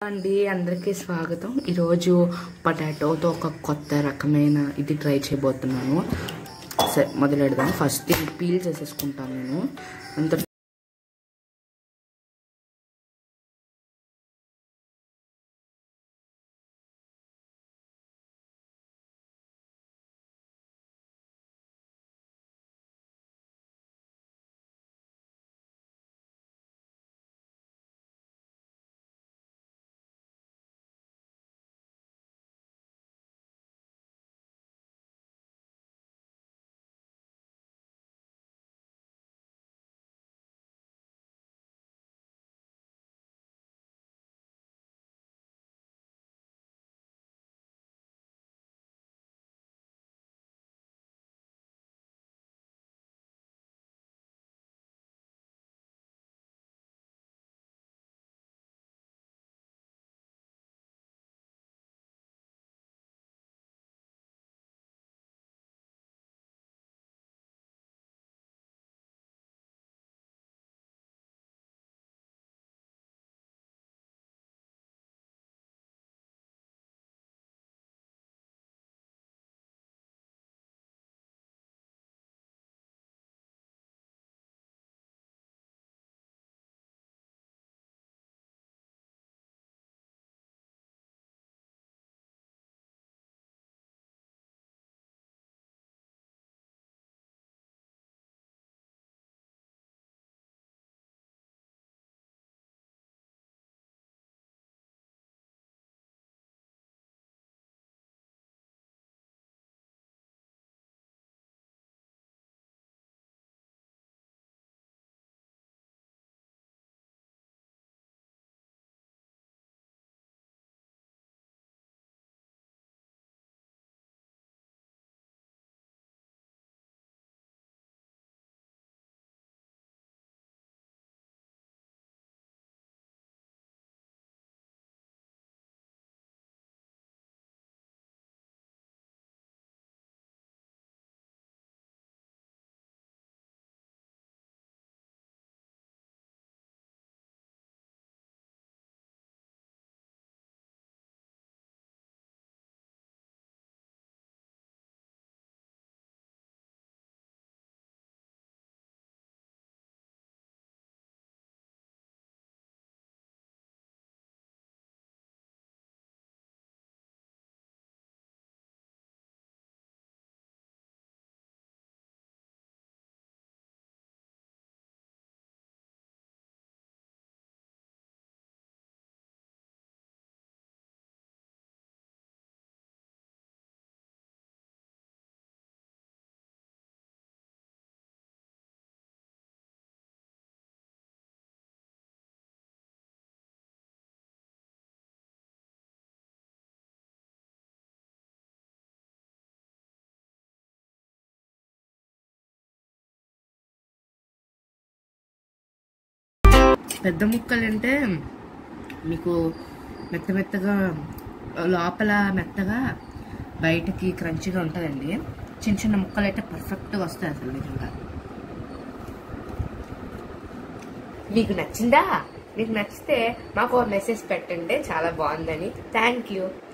అండి అందరికీ స్వాగతం ఈరోజు పొటాటోతో ఒక కొత్త రకమైన ఇది ట్రై చేయబోతున్నాను సరే మొదలెడదాం ఫస్ట్ ఇది పీల్ చేసేసుకుంటాను నేను అంత పెద్ద ముక్కలు అంటే మీకు మెత్త మెత్తగా లోపల మెత్తగా బయటకి క్రంచిగా ఉంటుందండి చిన్న చిన్న ముక్కలు అయితే పర్ఫెక్ట్గా వస్తాయి అసలు నిజంగా మీకు నచ్చిందా మీకు నచ్చితే మాకు మెసేజ్ పెట్టండి చాలా బాగుందని థ్యాంక్ యూ